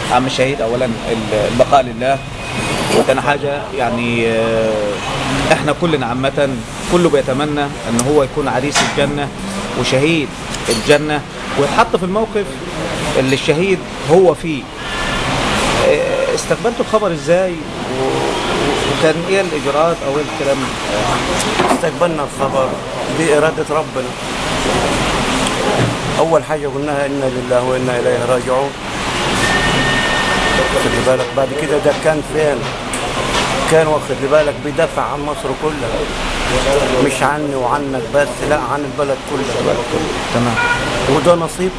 عم الشهيد اولا البقاء لله وتاني حاجه يعني آه، احنا كلنا عامه كله بيتمنى ان هو يكون عريس الجنه وشهيد الجنه ويتحط في الموقف اللي الشهيد هو فيه آه، استقبلتوا الخبر ازاي و- و- وكان ايه الاجراءات او ايه الكلام استقبلنا الخبر بإرادة ربنا أول حاجة قلناها إنا لله وإنا إليه راجعون واخد لي بالك بعد كده ده كان فين؟ كان واخد لي بالك بيدافع عن مصر كلها مش عني وعنك بس لا عن البلد كلها تمام وده نصيب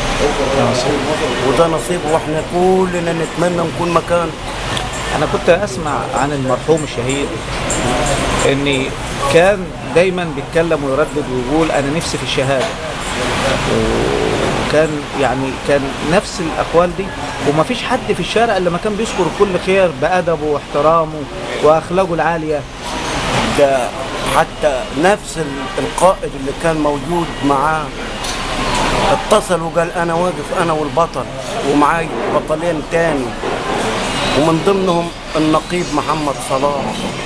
وده نصيب واحنا كلنا نتمنى نكون مكانه انا كنت اسمع عن المرحوم الشهيد ان كان دايما بيتكلم ويردد ويقول انا نفسي في الشهاده وكان يعني كان نفس الاقوال دي وما فيش حد في الشارع الا ما كان بيذكر كل خير بادبه واحترامه واخلاقه العاليه ده حتى نفس ال- القائد اللي كان موجود معاه اتصل وقال انا واقف انا والبطل ومعاي بطلين تاني ومن ضمنهم النقيب محمد صلاح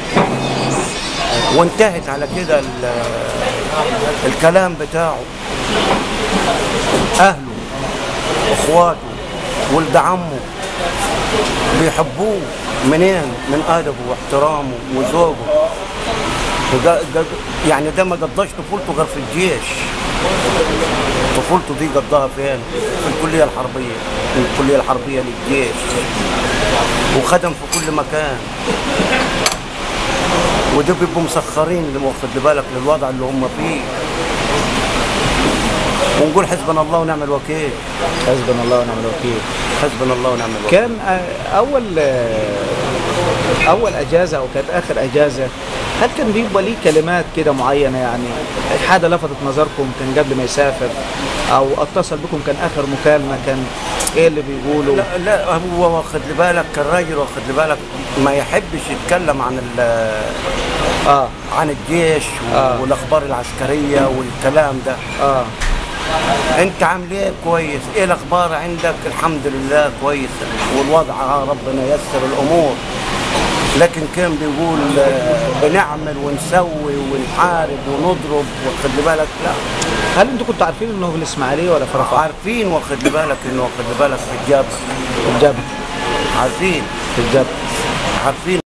وانتهت على كده ال- الكلام بتاعه اهله اخواته ولد عمه بيحبوه منين من ادبه واحترامه وذوقه وجا- جا- يعني ده ما قضاش طفولته غير في الجيش طفولته دي قضاها فين؟ في الكلية الحربية في الكلية الحربية للجيش وخدم في كل مكان وده بيبقوا مسخرين اللي واخد لي بالك للوضع اللي هم فيه ونقول حسبنا الله ونعم الوكيل حسبنا الله ونعم الوكيل حسبنا الله ونعم الوكيل كان آه، اول آه، اول اجازه او كانت اخر اجازه هل كان بيبقى ليه كلمات كده معينه يعني حاجه لفتت نظركم كان قبل ما يسافر او اتصل بكم كان اخر مكالمه كان ايه اللي بيقولوا لا لا هو واخد لي بالك الراجل واخد لي بالك ما يحبش يتكلم عن ال- اه عن الجيش و- آه. والاخبار العسكريه والكلام ده اه انت عامل ايه كويس ايه الاخبار عندك الحمد لله كويس والوضع آه ربنا يسر الامور لكن كان بيقول آه، بنعمل ونسوي ونحارب ونضرب واخد لي بالك لا هل انتوا كنتوا عارفين انه في الاسماعيليه ولا في رفح؟ عارفين واخد لي بالك انه واخد لي بالك في الجبهه في الجبهه عارفين في الجبهه عارفين